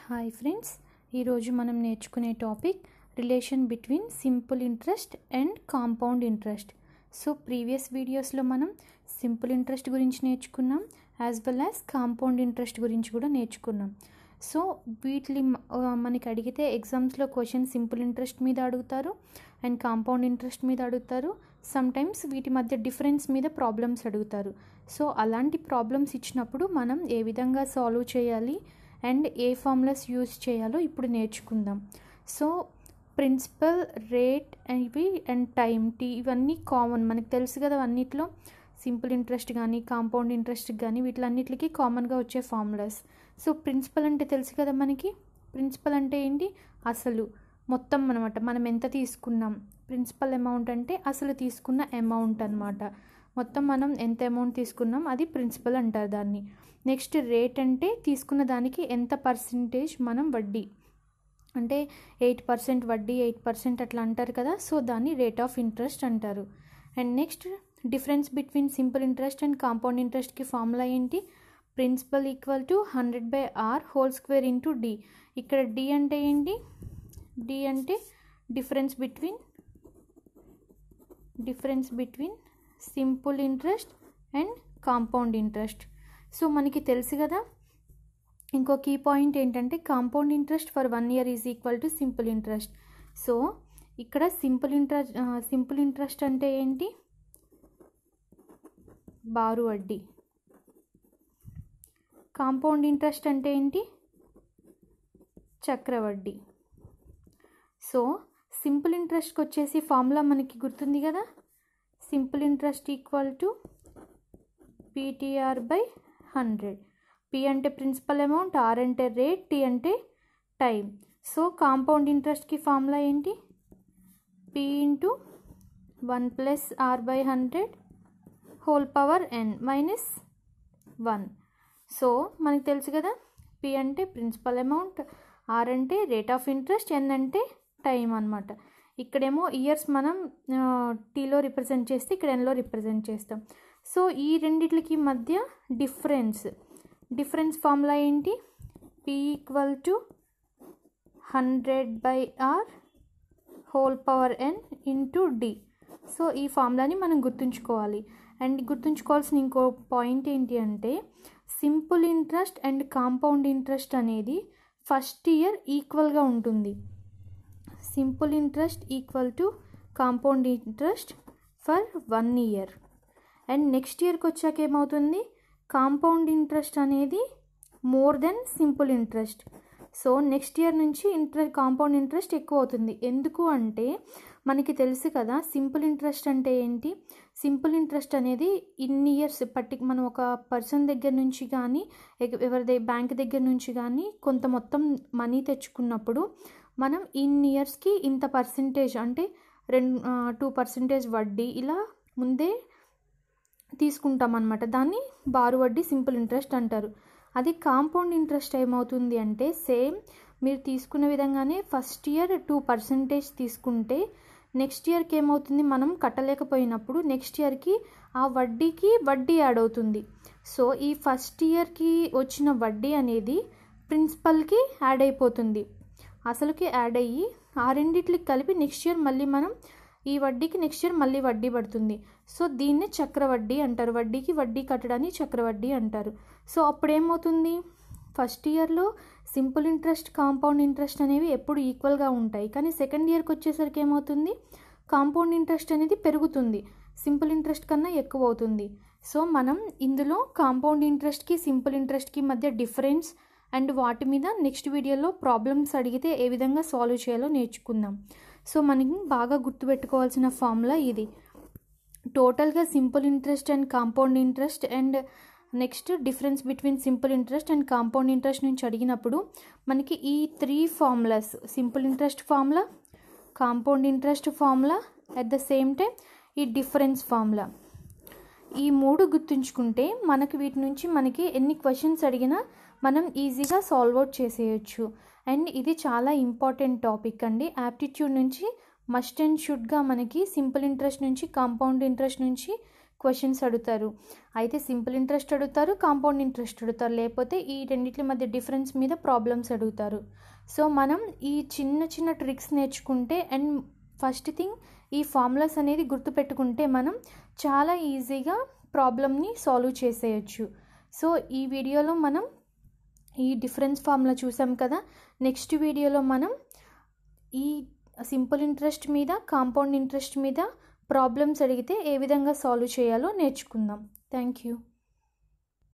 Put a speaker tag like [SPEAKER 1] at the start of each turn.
[SPEAKER 1] hi friends ఈరోజు మనం నేర్చుకునే topic relation between simple interest and compound interest so previous వీడియోస్లో మనం సింపుల్ ఇంట్రెస్ట్ గురించి నేర్చుకున్నాం as well as compound interest గురించి కూడా నేర్చుకున్నాం సో వీటిని మనకి అడిగితే ఎగ్జామ్స్లో క్వశ్చన్ సింపుల్ ఇంట్రెస్ట్ మీద అడుగుతారు అండ్ కాంపౌండ్ ఇంట్రెస్ట్ మీద అడుగుతారు సమ్ టైమ్స్ వీటి మధ్య డిఫరెన్స్ మీద ప్రాబ్లమ్స్ అడుగుతారు సో అలాంటి ప్రాబ్లమ్స్ ఇచ్చినప్పుడు మనం ఏ విధంగా సాల్వ్ చేయాలి అండ్ ఏ ఫార్ములాస్ యూజ్ చేయాలో ఇప్పుడు నేర్చుకుందాం సో ప్రిన్సిపల్ రేట్ ఇవి అండ్ టైం టీ ఇవన్నీ కామన్ మనకు తెలుసు కదా అన్నిట్లో సింపుల్ ఇంట్రెస్ట్ కానీ కాంపౌండ్ ఇంట్రెస్ట్ కానీ వీటిలన్నిటికీ కామన్గా వచ్చే ఫార్ములాస్ సో ప్రిన్సిపల్ అంటే తెలుసు కదా మనకి ప్రిన్సిపల్ అంటే ఏంటి అసలు మొత్తం అనమాట మనం ఎంత తీసుకున్నాం ప్రిన్సిపల్ అమౌంట్ అంటే అసలు తీసుకున్న అమౌంట్ అనమాట మొత్తం మనం ఎంత అమౌంట్ తీసుకున్నాం అది ప్రిన్సిపల్ అంటారు దాన్ని నెక్స్ట్ రేట్ అంటే తీసుకున్న దానికి ఎంత పర్సంటేజ్ మనం వడ్డీ అంటే ఎయిట్ పర్సెంట్ వడ్డీ ఎయిట్ పర్సెంట్ అట్లా అంటారు కదా సో దాన్ని రేట్ ఆఫ్ ఇంట్రెస్ట్ అంటారు and next difference between simple interest and compound ఇంట్రెస్ట్కి ఫార్ములా ఏంటి principal equal to hundred by R whole square into D ఇక్కడ డి అంటే ఏంటి డి అంటే difference between difference between simple interest and compound interest so మనకి తెలుసు కదా ఇంకో కీ పాయింట్ ఏంటంటే compound interest for one year is equal to simple interest so ఇక్కడ సింపుల్ ఇంట్రెస్ట్ సింపుల్ ఇంట్రెస్ట్ అంటే ఏంటి బారు వడ్డీ కాంపౌండ్ ఇంట్రెస్ట్ అంటే ఏంటి చక్రవడ్డీ సో సింపుల్ ఇంట్రెస్ట్కి వచ్చేసి ఫార్ములా మనకి గుర్తుంది కదా simple interest equal to PTR by hundred P అంటే ప్రిన్సిపల్ అమౌంట్ ఆర్ అంటే రేట్ టీ అంటే టైం సో కాంపౌండ్ ఇంట్రెస్ట్కి ఫార్ములా ఏంటి P into one plus R by hundred whole power N minus one so మనకు తెలుసు కదా పి అంటే principal amount R అంటే రేట్ ఆఫ్ ఇంట్రెస్ట్ ఎన్ అంటే టైం అనమాట ఇక్కడేమో ఇయర్స్ మనం టీలో రిప్రజెంట్ చేస్తే ఇక్కడ ఎన్లో రిప్రజెంట్ చేస్తాం సో ఈ రెండిట్లకి మధ్య డిఫరెన్స్ డిఫరెన్స్ ఫార్ములా ఏంటి P equal to hundred by R whole power N into D so ఈ ఫార్ములాని మనం గుర్తుంచుకోవాలి అండ్ గుర్తుంచుకోవాల్సిన ఇంకో పాయింట్ ఏంటి అంటే simple interest and compound interest అనేది ఫస్ట్ ఇయర్ ఈక్వల్గా ఉంటుంది simple interest equal to compound interest for one year and next ఇయర్కి వచ్చాక ఏమవుతుంది కాంపౌండ్ ఇంట్రెస్ట్ అనేది more than simple interest so next year నుంచి ఇంట్రెస్ట్ కాంపౌండ్ ఇంట్రెస్ట్ ఎక్కువ అవుతుంది ఎందుకు అంటే మనకి తెలుసు కదా సింపుల్ ఇంట్రెస్ట్ అంటే ఏంటి సింపుల్ ఇంట్రెస్ట్ అనేది ఇన్ని ఇయర్స్ పర్టి మనం ఒక పర్సన్ దగ్గర నుంచి కానీ ఎవరి బ్యాంక్ దగ్గర నుంచి కానీ కొంత మొత్తం మనీ తెచ్చుకున్నప్పుడు మనం ఇన్ని ఇయర్స్కి ఇంత పర్సంటేజ్ అంటే రెండు టూ పర్సంటేజ్ వడ్డీ ఇలా ముందే తీసుకుంటాం అనమాట దాన్ని బారు వడ్డీ సింపుల్ ఇంట్రెస్ట్ అంటారు అది కాంపౌండ్ ఇంట్రెస్ట్ ఏమవుతుంది అంటే సేమ్ మీరు తీసుకున్న విధంగానే ఫస్ట్ ఇయర్ టూ పర్సంటేజ్ తీసుకుంటే నెక్స్ట్ ఇయర్కి ఏమవుతుంది మనం కట్టలేకపోయినప్పుడు నెక్స్ట్ ఇయర్కి ఆ వడ్డీకి వడ్డీ యాడ్ అవుతుంది సో ఈ ఫస్ట్ ఇయర్కి వచ్చిన వడ్డీ అనేది ప్రిన్సిపల్కి యాడ్ అయిపోతుంది అసలుకి యాడ్ అయ్యి ఆ రెండిట్లకి కలిపి నెక్స్ట్ ఇయర్ మళ్ళీ మనం ఈ వడ్డీకి నెక్స్ట్ ఇయర్ మళ్ళీ వడ్డీ పడుతుంది సో దీన్నే చక్రవడ్డీ అంటారు వడ్డీకి వడ్డీ కట్టడాన్ని చక్రవడ్డీ అంటారు సో అప్పుడు ఏమవుతుంది ఫస్ట్ ఇయర్లో సింపుల్ ఇంట్రెస్ట్ కాంపౌండ్ ఇంట్రెస్ట్ అనేవి ఎప్పుడు ఈక్వల్గా ఉంటాయి కానీ సెకండ్ ఇయర్కి వచ్చేసరికి ఏమవుతుంది కాంపౌండ్ ఇంట్రెస్ట్ అనేది పెరుగుతుంది సింపుల్ ఇంట్రెస్ట్ కన్నా ఎక్కువ అవుతుంది సో మనం ఇందులో కాంపౌండ్ ఇంట్రెస్ట్కి సింపుల్ ఇంట్రెస్ట్కి మధ్య డిఫరెన్స్ అండ్ వాటి మీద నెక్స్ట్ వీడియోలో ప్రాబ్లమ్స్ అడిగితే ఏ విధంగా సాల్వ్ చేయాలో నేర్చుకుందాం సో మనకి బాగా గుర్తుపెట్టుకోవాల్సిన ఫార్ములా ఇది టోటల్గా simple interest and compound interest and next difference between simple interest and compound interest నుంచి అడిగినప్పుడు మనకి ఈ three formulas simple interest formula compound interest formula at the same time ఈ డిఫరెన్స్ ఫార్ములా ఈ మూడు గుర్తుంచుకుంటే మనకి వీటి నుంచి మనకి ఎన్ని క్వశ్చన్స్ అడిగినా మనం ఈజీగా సాల్వ్ అవుట్ చేసేయచ్చు అండ్ ఇది చాలా ఇంపార్టెంట్ టాపిక్ అండి యాప్టిట్యూడ్ నుంచి మస్ట్ అండ్ షుడ్గా మనకి సింపుల్ ఇంట్రెస్ట్ నుంచి కాంపౌండ్ ఇంట్రెస్ట్ నుంచి క్వశ్చన్స్ అడుగుతారు అయితే సింపుల్ ఇంట్రెస్ట్ అడుగుతారు కాంపౌండ్ ఇంట్రెస్ట్ అడుగుతారు లేకపోతే ఈ రెండింటి మధ్య డిఫరెన్స్ మీద ప్రాబ్లమ్స్ అడుగుతారు సో మనం ఈ చిన్న చిన్న ట్రిక్స్ నేర్చుకుంటే అండ్ ఫస్ట్ థింగ్ ఈ ఫార్ములాస్ అనేది గుర్తుపెట్టుకుంటే మనం చాలా ఈజీగా ప్రాబ్లమ్ని సాల్వ్ చేసేయచ్చు సో ఈ వీడియోలో మనం ఈ డిఫరెన్స్ ఫార్ములా చూసాం కదా నెక్స్ట్ వీడియోలో మనం ఈ సింపుల్ ఇంట్రెస్ట్ మీద కాంపౌండ్ ఇంట్రెస్ట్ మీద ప్రాబ్లమ్స్ అడిగితే ఏ విధంగా సాల్వ్ చేయాలో నేర్చుకుందాం థ్యాంక్ యూ